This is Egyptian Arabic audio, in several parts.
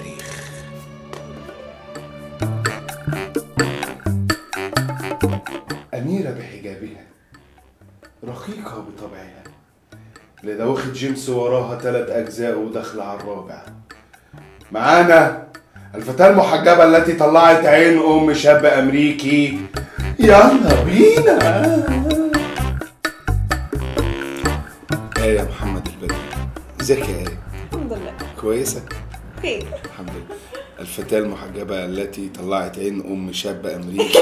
التاريخ أميرة بحجابها رقيقة بطبعها لذا واخد جيمس وراها تلات أجزاء وداخلة على الرابع معانا الفتاة المحجبة التي طلعت عين أم شاب أمريكي يلا بينا ايه يا محمد البدري ازيك يا ايه الحمد لله كويسة خير الحمد لله الفتاة المحجبة التي طلعت عين أم شاب أمريكي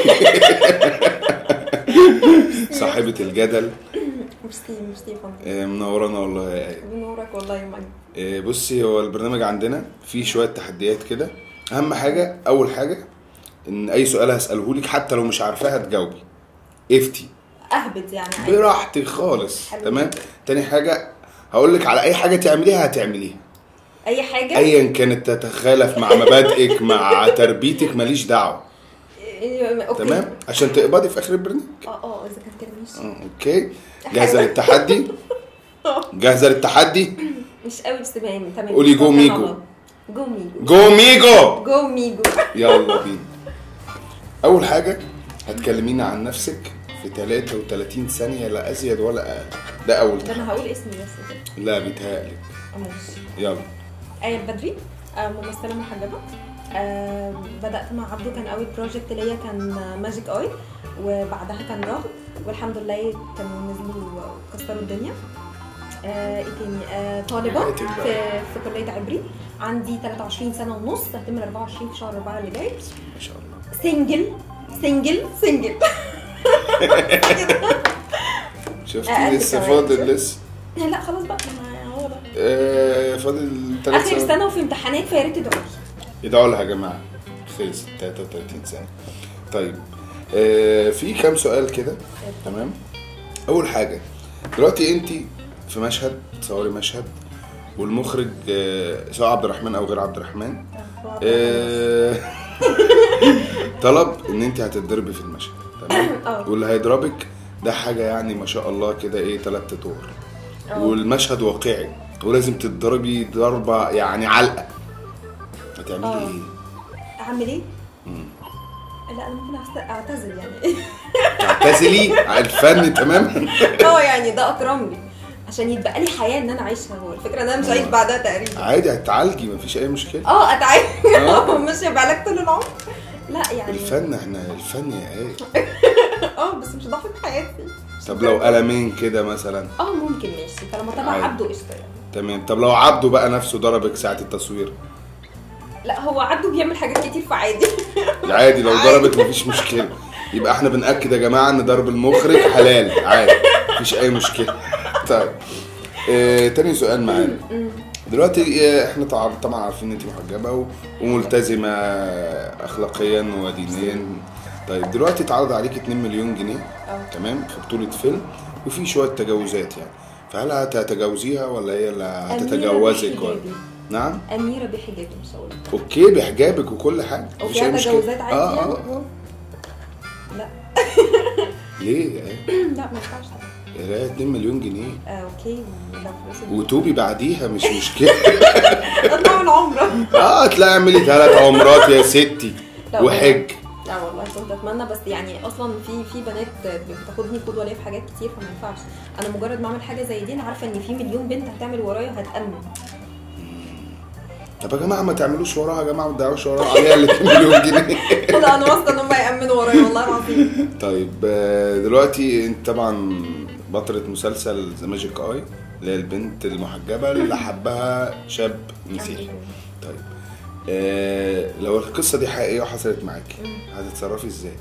صاحبة الجدل ميرسي ميرسي فندم آه، منورانا والله يا آية بنورك والله يا مجد آه، بصي هو البرنامج عندنا فيه شوية تحديات كده أهم حاجة أول حاجة إن أي سؤال هسأله لك حتى لو مش عارفاها تجاوبي افتي اهبط يعني عادي. براحتك خالص حلو تمام جدا. تاني حاجة هقول لك على أي حاجة تعمليها هتعمليها اي حاجه ايا كانت تتخالف مع مبادئك مع تربيتك ماليش دعوه إيه، اوكي تمام عشان تقبضي في اخر البرنامج اه اه اذا كان كده ماشي آه، اوكي جاهزه للتحدي جاهزه للتحدي مش قوي بس تمام تمام قولي جو توكلنا ميجو. على الله. جو ميجو جو ميجو جو ميجو يلا بينا اول حاجه هتكلمينا عن نفسك في 33 ثانيه لا ازيد ولا اقل ده اول ده تحدي انا هقول اسمي بس كده لا بيتهيألك آه، ماشي يلا آية البدري آه، ممثلة محجبة آه، بدأت مع عبده كان أول بروجكت ليا كان ماجيك اي وبعدها كان رغد والحمد لله كانوا نزلوا وكسروا الدنيا آه، ايه تاني آه، طالبة حياتك بقى. في في كلية عبري عندي 23 سنة ونص هتم 24 في شهر 4 اللي جاي ما شاء الله سنجل سنجل سنجل شفتي أقل لسه كمان. فاضل لسه لا خلاص بقى ما هو ده آه فاضل ثلاث اخر سنة وفي امتحانات فيا ريت تدعوا لي ادعوا لها يا جماعه خلصت 33 سنه طيب آه في كام سؤال كده تمام اول حاجه دلوقتي انت في مشهد تصوري مشهد والمخرج آه سواء عبد الرحمن او غير عبد الرحمن آه طلب ان انت هتتضربي في المشهد تمام اه. واللي هيضربك ده حاجه يعني ما شاء الله كده ايه ثلاث ادوار اه. والمشهد واقعي ولازم تتضربي ضربه يعني علقه هتعملي اه. ايه؟ اعمل ايه؟ مم. لا انا ممكن أعت- اعتزل يعني تعتزلي على الفن تمام اه يعني ده اكرم لي عشان يتبقى لي حياه ان انا اعيشها هو الفكره ان انا مش هعيش بعدها تقريبا عادي هتعالجي مفيش اي مشكله اه اتعالج اه. مش هيبقى علاج طول العمر لا يعني الفن احنا الفن يا ايه اه بس مش ضعف حياتي طب لو قلمين كده مثلا اه ممكن ماشي طالما تبع عادي. عبده قشطه يعني تمام طب لو عبده بقى نفسه ضربك ساعه التصوير لا هو عبده بيعمل حاجات كتير فعادي عادي لو عادي. ضربك مفيش مشكله يبقى احنا بنأكد يا جماعه ان ضرب المخرج حلال عادي مفيش اي مشكله طيب اه تاني سؤال معانا دلوقتي آه، احنا طبعا طبعا عارفين ان انت محجبه و- وملتزمه اخلاقيا ودينيا طيب دلوقتي اتعرض عليك 2 مليون جنيه اه. تمام في بطوله فيلم وفي شويه تجاوزات يعني فهل هتتجاوزيها ولا هي اللي هتتجوزك ولا بحجابي. نعم اميره بحجابي مش هقول اوكي بحجابك وكل حاجه مفيش وفيها أي مشكلة. تجاوزات عادي اه يعني؟ اه اه لا ليه يا إيه؟ لا ما ينفعش يا لا 2 مليون جنيه آه اوكي لو فلوس وتوبي بعديها مش مشكله اطلع من عمره اه تلاقي اعملي ثلاث عمرات يا ستي لا وحج لا والله كنت اتمنى بس يعني اصلا في في بنات بتاخدني قدوه ليا في حاجات كتير فما ينفعش انا مجرد ما اعمل حاجه زي دي انا عارفه ان في مليون بنت هتعمل ورايا هتامن طب يا جماعه ما تعملوش وراها يا جماعه ما تدعوش وراها عليها ال 2 مليون جنيه لا انا واثقه ان هم يامنوا ورايا والله العظيم طيب آه، دلوقتي انت طبعا بطلة مسلسل ذا ماجيك اي اللي هي البنت المحجبه اللي حبها شاب مسيحي طيب آه لو القصه دي حقيقيه وحصلت معاكي هتتصرفي ازاي؟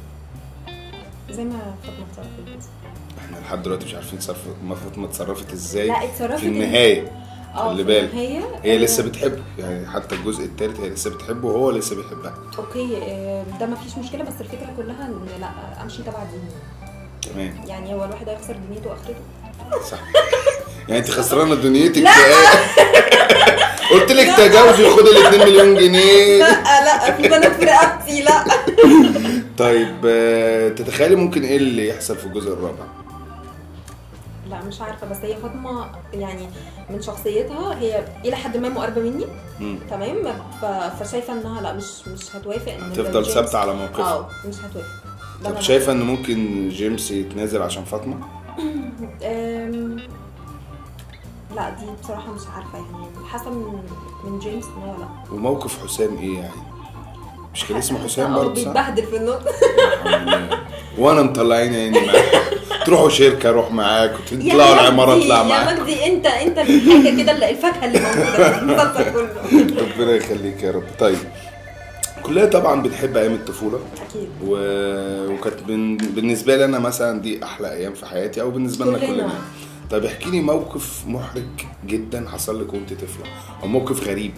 زي ما فاطمه اتصرفت بس. احنا لحد دلوقتي مش عارفين تصرف ما فاطمه اتصرفت ازاي لا اتصرفت في النهايه اه خلي في بالك النهاية، هي آه، لسه بتحبه يعني حتى الجزء الثالث هي لسه بتحبه وهو لسه بيحبها اوكي آه، ده ما فيش مشكله بس الفكره كلها ان لا امشي تبع ديني تمام يعني هو الواحد هيخسر دنيته واخرته صح يعني انت خسرانه دنيتك في ايه؟ قلت لك تجاوزي خد ال 2 مليون جنيه لا لا في بنات في رقبتي لا طيب آه، تتخيلي ممكن ايه اللي يحصل في الجزء الرابع؟ لا مش عارفه بس هي فاطمه يعني من شخصيتها هي الى حد ما مقربه مني مم. تمام ف- فشايفه انها لا مش مش هتوافق ان هتفضل جيمس- ثابته على موقفها اه مش هتوافق ده طب أنا شايفه ان ممكن جيمس يتنازل عشان فاطمه أم، لا دي بصراحه مش عارفه يعني حسب من من جيمس ان هو لا وموقف حسام ايه يعني مش كان اسمه حسام اه برضه صح؟ بيتبهدل في النص وانا مطلعين عيني معاك تروحوا شركه اروح معاك يا وتطلعوا العماره مجدي، اطلع يا معاك مجدي انت انت الحاجه كده اللي- الفاكهه اللي موجوده في المسلسل كله ربنا يخليك يا رب طيب كلنا طبعا بنحب ايام الطفوله اكيد و... وكانت بن... بالنسبه لي انا مثلا دي احلى ايام في حياتي او بالنسبه لنا كلنا. كلنا طيب احكي لي موقف محرج جدا حصل لك وانت طفله او موقف غريب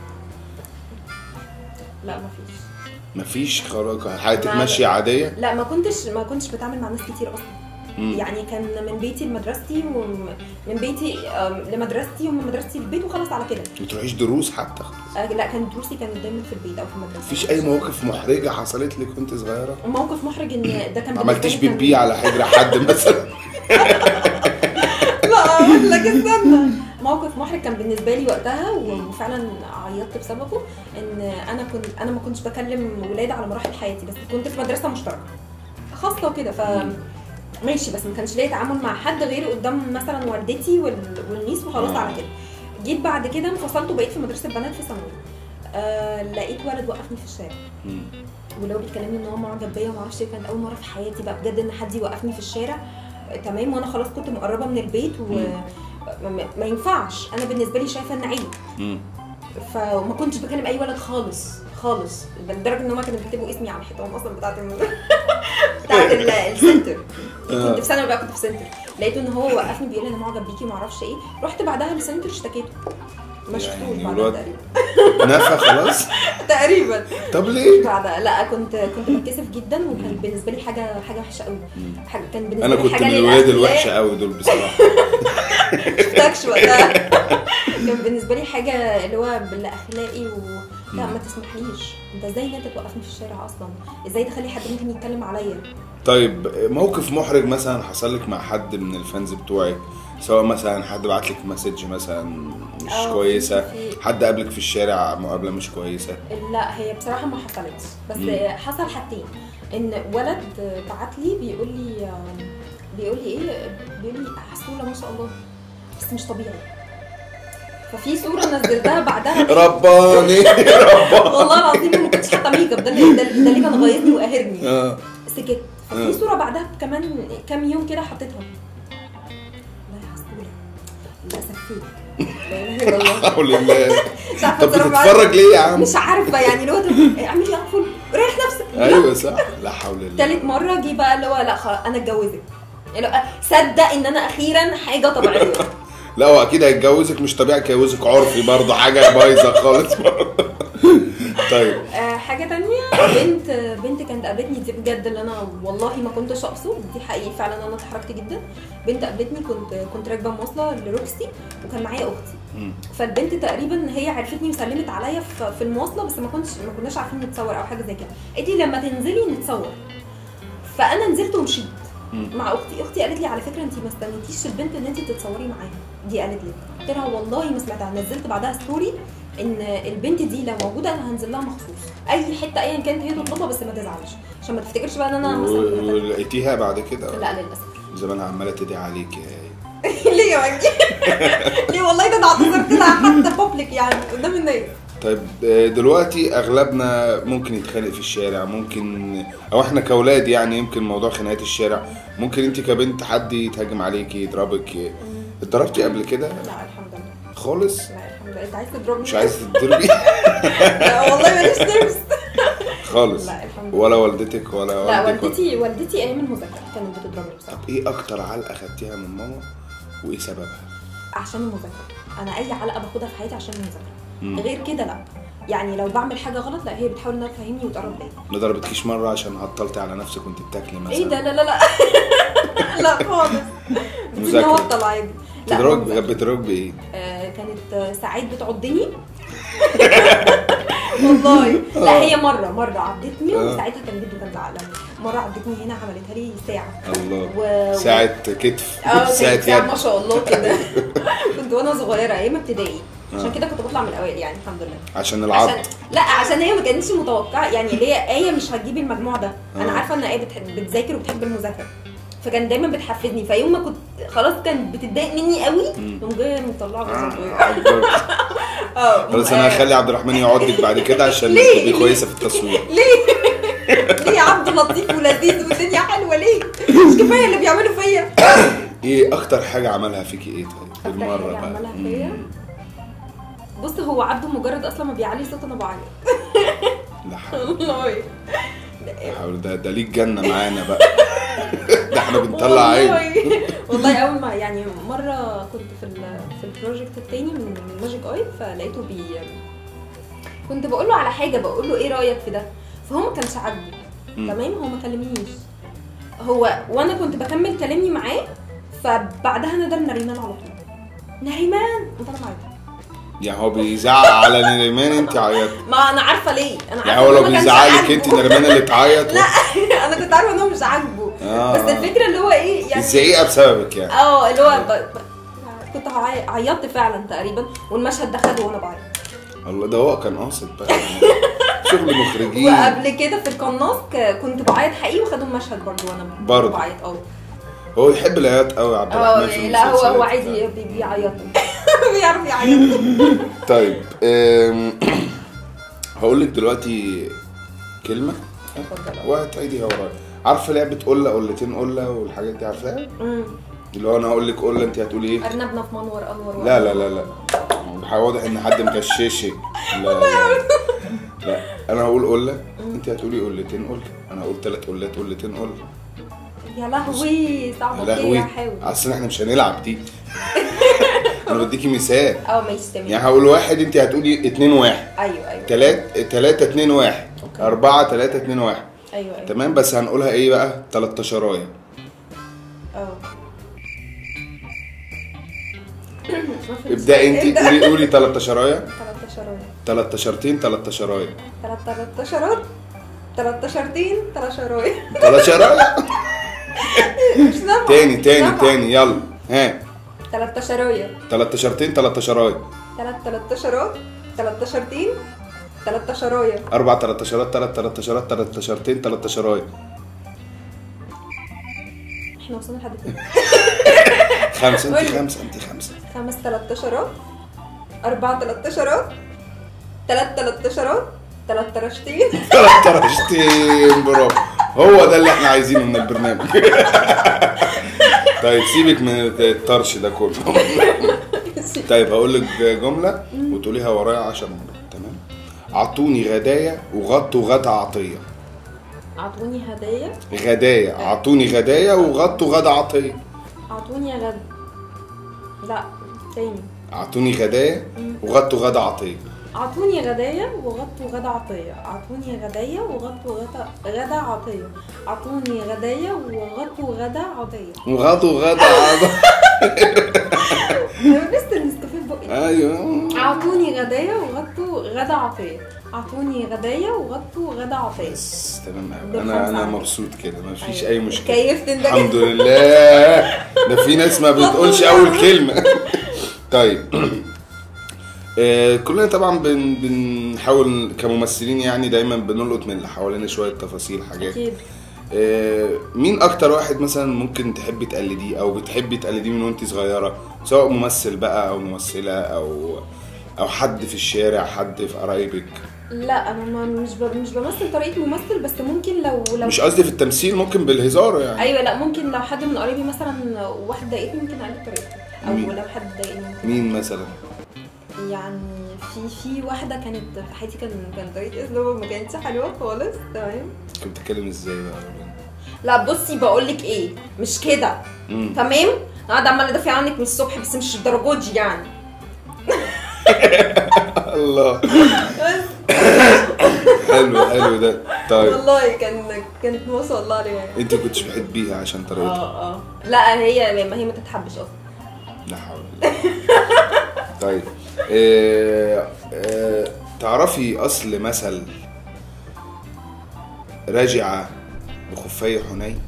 لا مفيش مفيش خلاص حياتك ما- ماشيه عاديه لا ما كنتش ما كنتش بتعامل مع ناس كتير اصلا مم. يعني كان من بيتي لمدرستي ومن بيتي آم، لمدرستي ومن مدرستي للبيت وخلاص على كده ما تروحيش دروس حتى آه، لا كان دروسي كانت دايما في البيت او في المدرسه مفيش اي مواقف محرجه حصلت لك وانت صغيره موقف محرج ان ده كان ما بالنسبة عملتيش لي كان- بيبي على حجر حد مثلا لا اقول لك استنى موقف محرج كان بالنسبه لي وقتها وفعلا عيطت بسببه ان انا كنت انا ما كنتش بكلم ولاد على مراحل حياتي بس كنت في مدرسه مشتركه خاصه وكده ف ماشي بس ما كانش ليا تعامل مع حد غير قدام مثلا والدتي وال- والميس وخلاص آه. على كده جيت بعد كده انفصلت وبقيت في مدرسه بنات في ثانوي آه لقيت ولد وقفني في الشارع مم. ولو بيتكلمني ان هو معجب بيا وما اعرفش إيه، كانت اول مره في حياتي بقى بجد ان حد يوقفني في الشارع آه، تمام وانا خلاص كنت مقربه من البيت وما ما ينفعش انا بالنسبه لي شايفه ان عيب مم. فما كنتش بكلم اي ولد خالص خالص لدرجه ان هم كانوا بيكتبوا اسمي على الحيطان اصلا بتاعت الم... بتاعت ال- السنتر آه. كنت في ثانوي بقى كنت في سنتر لقيته ان هو وقفني بيقول لي انا معجب بيكي وما اعرفش ايه رحت بعدها للسنتر اشتكيته ما يعني شفتوش بعدها الواد- تقريبا نفى خلاص تقريبا طب ليه؟ بعدها لا كنت كنت بتكسف جدا وكان بالنسبه لي حاجه حاجه وحشه قوي حاجه كان بالنسبه انا لي كنت حاجه من الولاد للأخلاق. الوحشه قوي دول بصراحه شفتكش وقتها كان بالنسبه لي حاجه اللي هو بالاخلاقي و لا ما تسمحليش انت ازاي ان انت توقفني في الشارع اصلا ازاي تخلي حد ممكن يتكلم عليا طيب موقف محرج مثلا حصل لك مع حد من الفانز بتوعك سواء مثلا حد بعت لك مسج مثلا مش آه، كويسه في- في- حد قابلك في الشارع مقابله مش كويسه لا هي بصراحه ما حصلتش بس مم. حصل حاجتين ان ولد بعت لي بيقول لي بيقول لي ايه بيقول لي عسوله ما شاء الله بس مش طبيعي ففي صوره نزلتها بعدها رباني والله العظيم ما كنتش حاطه ميك اب ده اللي ده اللي ده اللي كان غايظني وقاهرني آه. سكت آه. ففي صوره بعدها كمان كام يوم كده حطيتها لا يا عسوله للاسف فيك لا اله الا الله حول الله مش عارفه طب أتصرف معاها. بتتفرج ليه يا عم مش عارفه يعني اللي هو طب اعملي اقفل ريح نفسك ايوه صح لا حول الله تالت مره جه بقى اللي هو لا خلاص انا اتجوزك اللي هو صدق ان انا اخيرا حاجه طبيعيه لا هو اكيد هيتجوزك مش طبيعي هيتجوزك عرفي برضه حاجه بايظه خالص برضه طيب آه حاجه تانية بنت بنت كانت قابلتني دي بجد اللي انا والله ما كنتش اقصد دي حقيقي فعلا انا اتحركت جدا بنت قابلتني كنت كنت راكبه مواصله لروكسي وكان معايا اختي مم. فالبنت تقريبا هي عرفتني وسلمت عليا في في المواصله بس ما كنتش ما كناش عارفين نتصور او حاجه زي كده قالت لي لما تنزلي نتصور فانا نزلت ومشيت مم. مع اختي اختي قالت لي على فكره انت ما استنيتيش البنت ان انت تتصوري معاها دي قالت لي قلت لها والله ما سمعتها نزلت بعدها ستوري ان البنت دي لو موجوده انا هنزل لها مخصوص اي حته ايا كانت هي تطلبها بس ما تزعلش عشان ما تفتكرش بقى ان انا و- مثلا ولقيتيها بعد كده لا للاسف زمانها عماله تدعي عليك يا ليه يا مجدي ليه والله ده انا اعتذرت لها حتى بابليك يعني قدام الناس طيب آه، دلوقتي اغلبنا ممكن يتخانق في الشارع ممكن او احنا كاولاد يعني يمكن موضوع خناقات الشارع ممكن انت كبنت حد يتهاجم عليكي يضربك اتضربتي قبل كده لا الحمد لله خالص لا الحمد لله انت عايز تضربني مش عايز تتضربي لا والله ماليش نفس خالص لا الحمد لله ولا والدتك ولا لا والدك ولا- والدتي والدتي ايام المذاكره كانت بتضربني بصراحه طب ايه اكتر علقه خدتيها من ماما وايه سببها عشان المذاكره انا اي علقه باخدها في حياتي عشان المذاكره مم. غير كده لا يعني لو بعمل حاجه غلط لا هي بتحاول انها تفهمني وتقرب ليا ما ضربتكيش مره عشان هطلتي على نفسك وانت بتاكلي مثلا ايه ده لا لا لا لا خالص بتديني مذاكرة. هوطل عادي لا بتضربك مذاكرة. بتضربك بايه آه، كانت آه، ساعات بتعضني والله لا آه. هي مره مره عدتني آه. وساعتها كان جده كان زعلان مره عدتني هنا عملتها لي ساعه الله و... ساعة كتف اه ساعة كانت ساعة ما يد شاء الله كده كنت وانا صغيره ايام ابتدائي عشان آه. كده كنت بطلع من الاوائل يعني الحمد لله عشان العض عشان لا عشان هي ما كانتش متوقعه يعني اللي هي ايه مش هتجيبي المجموع ده انا آه. عارفه ان ايه بتحب بتذاكر وبتحب المذاكره فكان دايما بتحفزني فيوم ما كنت خلاص كانت بتتضايق مني قوي مم. تقوم جايه مطلعه آه، غصب عنها. عبر. اه خلاص انا آه. هخلي عبد الرحمن يقعدك بعد كده عشان ليه؟ تبقي كويسة في التصوير ليه؟ ليه يا عبد لطيف ولذيذ والدنيا حلوه ليه؟ مش كفايه اللي بيعملوا فيا ايه اكتر حاجة عملها فيكي ايه طيب أكتر بالمرة حاجة بقى عملها مم. فيا؟ بص هو عبده مجرد اصلا ما بيعلي صوته انا بعيط لا حول والله لا حول ده ده ليك جنة معانا بقى ده احنا بنطلع عين والله والله اول ما يعني مره كنت في ال في البروجكت التاني من ماجيك اويل فلقيته بي كنت بقول له على حاجه بقول له ايه رايك في ده فهو ما كانش عاجبه مم. تمام هو ما كلمنيش هو وانا كنت بكمل كلامي معاه فبعدها نادى نريمان على طول نريمان قمت انا معاك يعني هو بيزعق على نريمان انت عيطت ما انا عارفه ليه انا عارفه يعني هو إن لو ما كانش بيزعلك عاجبه. انت نريمان اللي تعيط لا انا كنت عارفه ان هو مش عاجبه آه، بس آه. الفكره اللي هو ايه يعني الزعيقة بسببك يعني اه اللي هو ب... ب... كنت هعي- عيطت فعلا تقريبا والمشهد ده خده وانا بعيط الله ده هو كان قاصد بقى شغل مخرجين وقبل كده في القناص ك- كنت بعيط حقيقي وخدوا المشهد برضه وانا برضه. بعيط اه هو يحب العياط قوي عبد اه الرحمن في لا هو هو المسلسلات. عايز ي- بي- بيعيط بيعرف يعيط طيب أم، هقول لك دلوقتي كلمة اتفضل وهتعيديها ورايا عارفة لعبة قلة قلتين قلة والحاجات دي عارفاها؟ أمم. اللي هو انا هقول لك قلة انت هتقولي ايه؟ ارنبنا في منور انور لا لا لا لا واضح ان حد مكششك لا لا لا انا هقول قلة انت هتقولي قلتين قلة انا هقول ثلاث قلات قلتين قلة يا لهوي صعبه يا كده لهوي هحاول اصل احنا مش هنلعب دي انا بديكي مثال اه ماشي تمام يعني هقول واحد انت هتقولي اتنين واحد ايوه ايوه تلات تلاتة اتنين واحد أوكي. أربعة تلاتة اتنين واحد ايوه ايوه تمام بس هنقولها ايه بقى 13 اه ابدأ انت قولي قولي 13 13 13 13 13 13 13 13 مش سامعة تاني تاني سامعة. تاني يلا ها 13 13 13 ثلاث 13 13 13 أربع 13 تلات 13 13 13 احنا وصلنا لحد فين؟ خمسة انت قولي. خمسة انت خمسة خمس 13 أربع 13 ثلاث 13 ثلاث 13 13 برافو هو ده اللي احنا عايزينه من البرنامج طيب سيبك من الطرش ده كله طيب هقول لك جملة وتقوليها ورايا 10 مرات تمام اعطوني غدايا وغطوا غدا عطية أعطوني هدايا غدايا اعطوني غدايا وغطوا غدا عطية أعطوني غد لا تاني اعطوني غدايا وغطوا غدا عطية أعطوني غدايا وغطوا غدا عطية أعطوني غدايا وغطوا غدا غدا عطية أعطوني غدايا وغطوا غدا عطية وغطوا غدا عطية أنا لسه النسكافيه في بقي ايوه أعطوني غدايا وغطوا غدا عطية أعطوني غدايا وغطوا غدا عطية بس تمام أوي. دول انا خمسة انا عندي. مبسوط كده مفيش أيوة. اي مشكله كيفت انت الحمد كده لله ده في ناس ما بتقولش اول كلمه طيب آه، كلنا طبعا بن بنحاول كممثلين يعني دايما بنلقط من اللي حوالينا شويه تفاصيل حاجات أكيد آه، مين اكتر واحد مثلا ممكن تحبي تقلديه او بتحبي تقلديه من وانت صغيره سواء ممثل بقى او ممثله او او حد في الشارع حد في قرايبك لا انا ما مش ب... مش بمثل طريقه ممثل بس ممكن لو لو مش قصدي في التمثيل ممكن بالهزار يعني ايوه لا ممكن لو حد من قرايبي مثلا واحد ضايقتني ممكن اقلد طريقته او مين؟ لو حد ضايقني ممكن مين مثلا يعني في في واحده كانت في حياتي كان كان طريقه اسلوبها ما كانتش حلوه خالص تمام كنت بتتكلم ازاي بقى لا بصي بقول لك ايه مش كده مم. تمام انا قاعده عماله ادافع عنك من الصبح بس مش الدرجات دي يعني الله حلو حلو ده طيب والله كان كانت ما شاء الله عليها يعني. انت كنتش بتحبيها عشان طريقتها اه اه لا هي ما هي ما تتحبش اصلا لا حول الله طيب آه، آه، تعرفي اصل مثل رجع بخفي حنين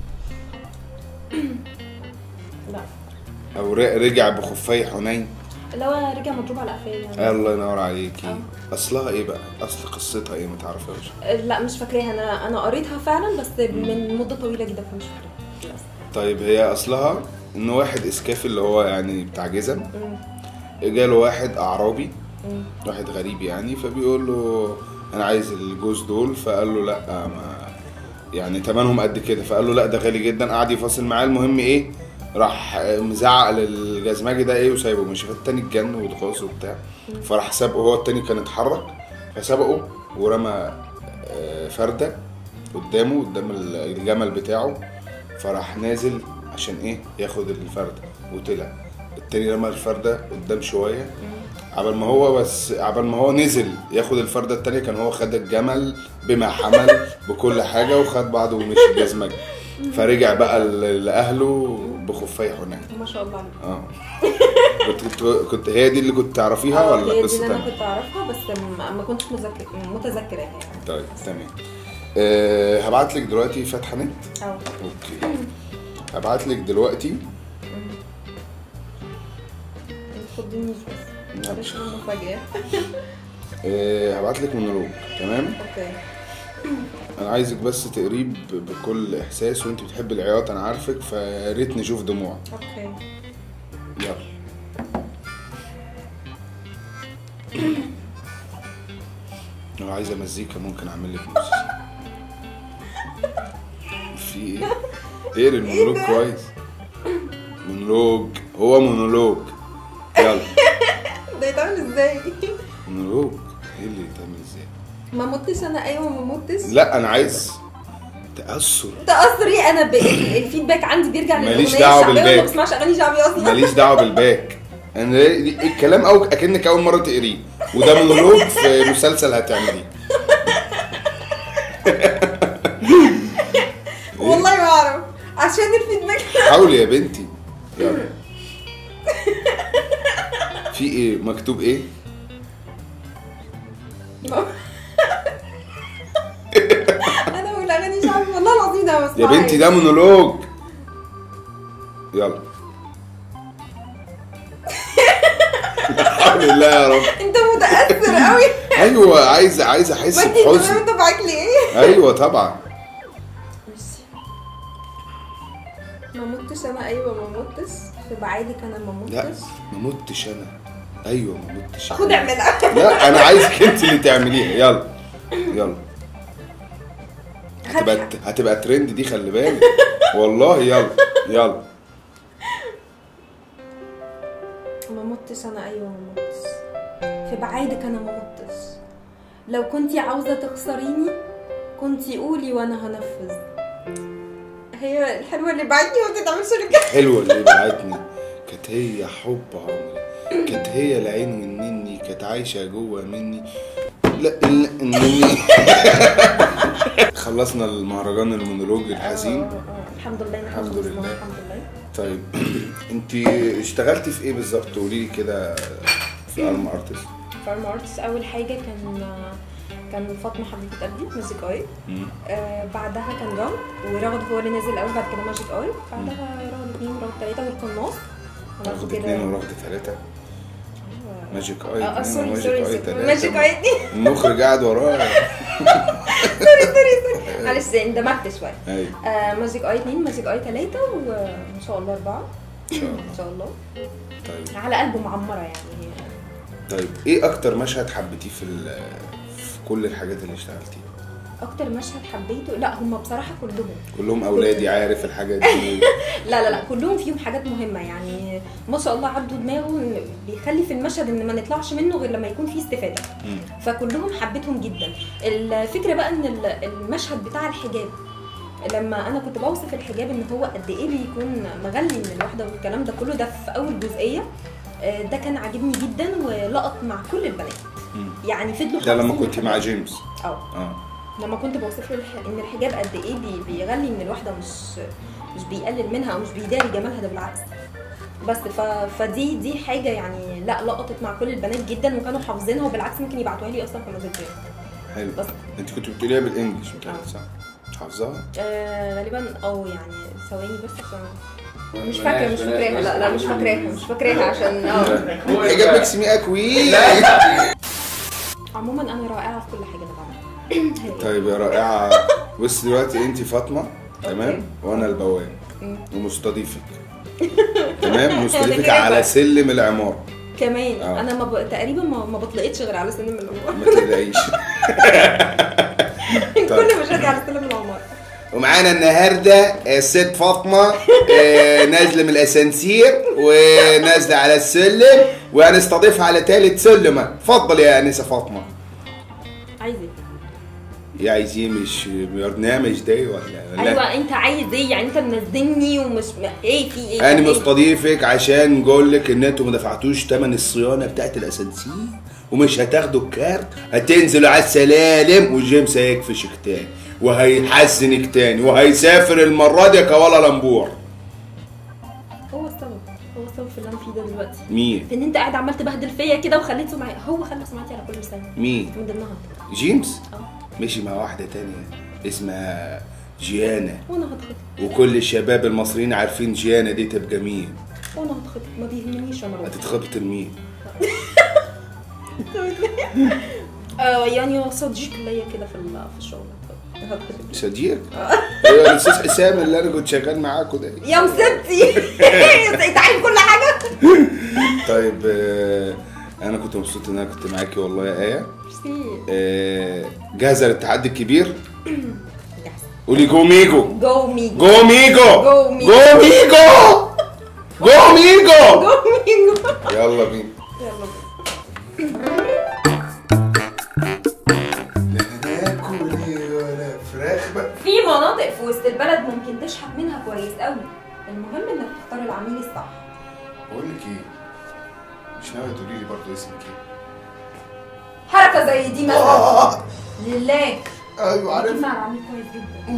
لا او ر- رجع بخفي حنين اللي هو رجع مضروب على قفاه يعني الله ينور عليكي آه. اصلها ايه بقى اصل قصتها ايه ما تعرفهاش لا مش فاكراها انا انا قريتها فعلا بس من مده طويله جدا فمش فاكراها طيب هي اصلها ان واحد اسكافي اللي هو يعني بتاع جزم مم. جاله واحد اعرابي مم. واحد غريب يعني فبيقول له انا عايز الجوز دول فقال له لا ما يعني تمنهم قد كده فقال له لا ده غالي جدا قعد يفاصل معاه المهم ايه راح مزعق للجزماجي ده ايه وسايبه ماشي فالتاني اتجن واتغاظ وبتاع فراح سابقه هو التاني كان اتحرك فسبقه ورمى آه، فرده قدامه قدام الجمل بتاعه فراح نازل عشان ايه ياخد الفرده وطلع التاني رمى الفرده قدام شويه عبال ما هو بس عبال ما هو نزل ياخد الفرده التانية كان هو خد الجمل بما حمل بكل حاجه وخد بعضه ومشي الجزمجي فرجع بقى ل- لاهله بخفي حنين ما شاء الله عليك اه كنت كنت, كنت هي دي اللي كنت تعرفيها اه ولا هي دي قصه اللي انا تانية؟ كنت اعرفها بس ما ما كنتش مذكر متذكراها يعني طيب تمام أه هبعت لك دلوقتي فاتحه نت اه اوكي هبعت لك دلوقتي ما تخضنيش بس لا، مش مفاجاه أه هبعت لك مونولوج تمام اوكي انا عايزك بس تقريه ب- بكل احساس وانت بتحب العياط انا عارفك فيا ريت نشوف دموع اوكي يلا لو عايزه مزيكا ممكن اعمل لك موسيقى في ايه؟ ايه المونولوج كويس مونولوج هو مونولوج يلا ده يتعمل ازاي؟ مونولوج ايه اللي يتعمل ازاي؟ ما متش انا ايوه ما متش لا انا عايز تأثر تأثري انا ب... الفيدباك عندي بيرجع ماليش للأغنية دعوة الشعبية وأنا بالباك. ما بسمعش اغاني شعبي اصلا ماليش دعوه بالباك انا دي- الكلام او اكنك اول مره تقريه وده مونولوج في مسلسل هتعمليه والله ما اعرف عشان الفيدباك حاولي يا بنتي يلا في ايه مكتوب ايه انا بقول اغاني شعبي والله العظيم ده ما يا بسمعهاش. بنتي ده مونولوج يلا الحمد لله يا رب انت متاثر قوي ايوه عايز عايز احس ما انت كمان بحزن انت معاك ليه ايوه طبعا ما متش انا ايوه ما متش في بعادك انا ما لا متش ما متش انا ايوه ما متش خد أنا. اعملها لا انا عايزك انت اللي تعمليها يلا يلا هتبقى هضحك. هتبقى ترند دي خلي بالك والله يلا يلا ما متش انا ايوه ما متش في بعادك انا ما متش لو كنتي عاوزه تخسريني كنتي قولي وانا هنفذ هي الحلوه اللي بعتني ما بتتعملش رجاله حلوه اللي بعتني كانت هي حب عمري كانت هي العين والنني كانت عايشه جوه مني لا ال- النني خلصنا المهرجان المونولوج الحزين آه، آه، الحمد لله إن إحنا الحمد خلصناه، لله. الحمد لله طيب انت اشتغلتي في ايه بالظبط قولي لي كده في ارم ارتست فارم ارتس اول حاجه كان كان فاطمه حبيبه قلبي ماجيك اي آه بعدها كان رغد ورغد هو اللي نازل الاول بعد كده ماجيك اي بعدها رغد اتنين ورغد تلاته والقناص عملت رغد كده- اتنين ورغد تلاته أيوة. ماجيك اي اه اتنين سوري وماجيك سوري اي سوري. تلاته ماجيك اي اتنين المخرج قاعد ورايا معلش اندمجت شويه ايوه آه ماجيك اي اتنين ماجيك اي تلاته وان شاء الله اربعه ان شاء الله ان شاء الله طيب على قلبه معمره يعني طيب ايه اكتر مشهد حبيتيه في ال- في كل الحاجات اللي اشتغلتيها اكتر مشهد حبيته لا هم بصراحه كلهم كلهم اولادي عارف الحاجات دي لا لا لا كلهم فيهم حاجات مهمه يعني ما شاء الله عبده دماغه إن بيخلي في المشهد ان ما نطلعش منه غير لما يكون فيه استفاده مم. فكلهم حبيتهم جدا الفكره بقى ان ال- المشهد بتاع الحجاب لما انا كنت بوصف الحجاب ان هو قد ايه بيكون مغلي من الواحده والكلام ده كله ده في اول جزئيه آه، ده كان عاجبني جدا ولقط مع كل البنات مم. يعني فضلوا ده لما حافظين كنت مع الحجاب. جيمس اه اه لما كنت بوصف له الح- ان الحجاب قد ايه بي- بيغلي من الواحده مش مش بيقلل منها او مش بيداري جمالها ده بالعكس بس ف... فدي دي حاجه يعني لا لقطت مع كل البنات جدا وكانوا حافظينها وبالعكس ممكن يبعتوها لي اصلا في مسجات حلو بس. انت كنت بتقوليها بالانجلش متهيألي آه. صح؟ حافظاها؟ آه غالبا اه يعني ثواني بس عشان مش بلاش- فاكره مش بلاش- فاكراها لا لا مش فاكراها مش فاكراها عشان اه حجاب ميكس مي اكوي عموما انا رائعه في كل حاجه انا بعملها طيب يا رائعه بص دلوقتي انت فاطمه تمام أوكي. وانا البواب مم. ومستضيفك تمام مستضيفك كده على بقى. سلم العماره كمان آه. انا ما ب... تقريبا ما, ما بطلقتش غير على سلم العماره ما تقلقيش كل مشاكل على سلم العماره ومعانا النهارده الست فاطمه آه، نازله من الاسانسير ونازله على السلم وهنستضيفها على ثالث سلمه اتفضل يا انسه فاطمه عايز ايه يا عايزين مش برنامج ده ولا ولا ايوه انت عايز ايه يعني انت منزلني ومش ايه في ايه انا طب إيه؟ مستضيفك عشان نقول لك ان انتوا ما دفعتوش ثمن الصيانه بتاعت الاسانسير ومش هتاخدوا الكارت هتنزلوا على السلالم وجيمس هيكفشك تاني وهيحزنك تاني وهيسافر المره دي كوالا لمبور هو السبب هو السبب في اللي انا فيه ده دلوقتي مين في ان انت قاعد عمال تبهدل فيا كده وخليت سمعتي هو خلى سمعتي على كل لسان مين من ضمنها انت جيمس اه مشي مع واحده تانية اسمها جيانا وانا هتخطب وكل الشباب المصريين عارفين جيانا دي تبقى مين وانا هتخطب ما بيهمنيش انا راجل. هتتخبط لمين آه يعني صديق ليا كده في ال- في الشغل هتخطب صديق ايوه الاستاذ حسام اللي انا كنت شغال معاكوا ده يا مسبتي انت عارف كل حاجه طيب آه، انا كنت مبسوط ان انا كنت معاكي والله يا ايه ميرسي آه، جاهزه للتحدي الكبير جاهز. قولي جو ميجو جو ميجو جو ميجو جو ميجو. جو ميجو جو ميجو جو ميجو يلا بينا يلا بينا. لا ناكل ولا فراخ بقى في مناطق في وسط البلد ممكن تشحت منها كويس قوي المهم انك تختار العميل الصح بقول لك ايه مش ناويه تقولي لي برضه اسمك ايه حركه زي دي مثلا آه، لله ايوه عارف بتجمع العميل كويس جدا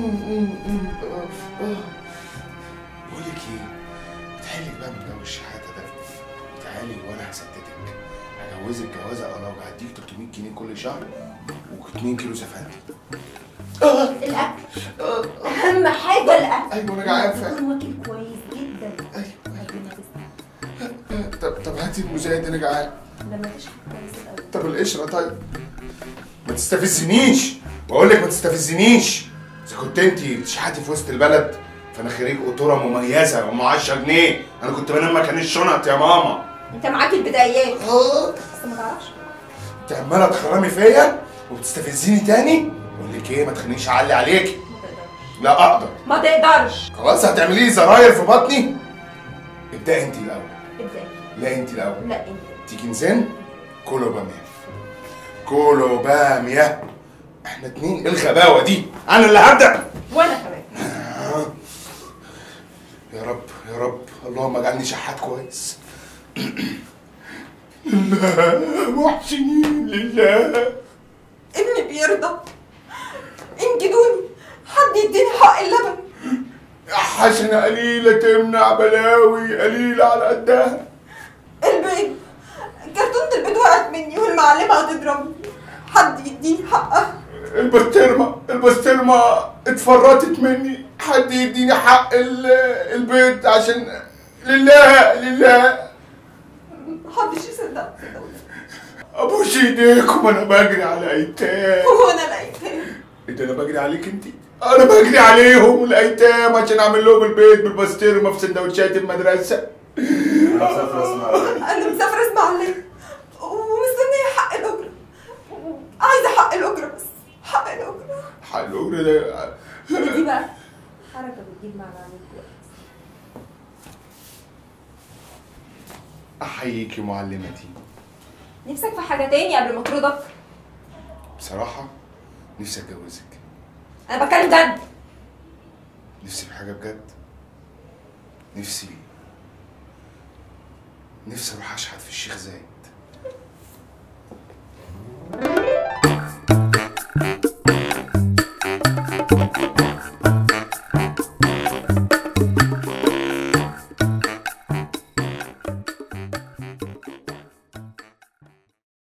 بقول لك ايه بتحلك بقى من جو الشحاته ده تعالي وانا هسددك هجوزك جوازه او لو هديك 300 جنيه كل شهر و2 كيلو زفندي الاكل اهم حاجه الاكل ايوه انا جعان فعلا تكون واكل كويس جدا ايوه ربنا يستر. ايوه طب طب هاتي المزايد انا جعان لما تشحت كويس الاول طب القشره طيب ما تستفزنيش بقول لك ما تستفزنيش اذا كنت انت بتشحتي في وسط البلد فانا خريج قطوره مميزه ام 10 جنيه انا كنت بنام مكان الشنط يا ماما انت معاك البدايات اه بس ما تعرفش انت عماله تخرمي فيا وبتستفزيني تاني بقول لك ايه ما تخلينيش اعلي عليكي ما تقدرش لا اقدر ما تقدرش خلاص هتعملي لي زراير في بطني ابدأ انت الاول ابدا لا انت الاول لا انت تيجي نزن كولو بامية كولو بامية احنا اتنين ايه الغباوة دي انا اللي هبدأ وانا كمان يا رب يا رب اللهم اجعلني شحات كويس لله محسنين لله ابني بيرضى انجدوني حد يديني حق اللبن حسنة قليلة تمنع بلاوي قليلة على قدها البيض كرتونة البيض وقعت مني والمعلمة هتضربني حد يديني حقها البسطرمة البسطرمة اتفرطت مني حد يديني حق ال- البيض عشان لله لله محدش يصدق صدقوني ابوس ايديكم انا بجري على ايتام هو انا الايتام انت انا بجري عليك انت انا بجري عليهم الايتام عشان اعمل لهم البيض بالبسطرمة في سندوتشات المدرسة انا مسافرة اسماعيلية ومستنية حق الاجرة عايزة حق الاجرة بس حق الاجرة حلو ده دي بقى حركة بتجيب مع العميل كويس احييكي معلمتي نفسك في حاجة تاني قبل ما اطردك بصراحة نفسي اتجوزك انا بتكلم جد نفسي في حاجة بجد نفسي نفسي اروح اشحت في الشيخ زايد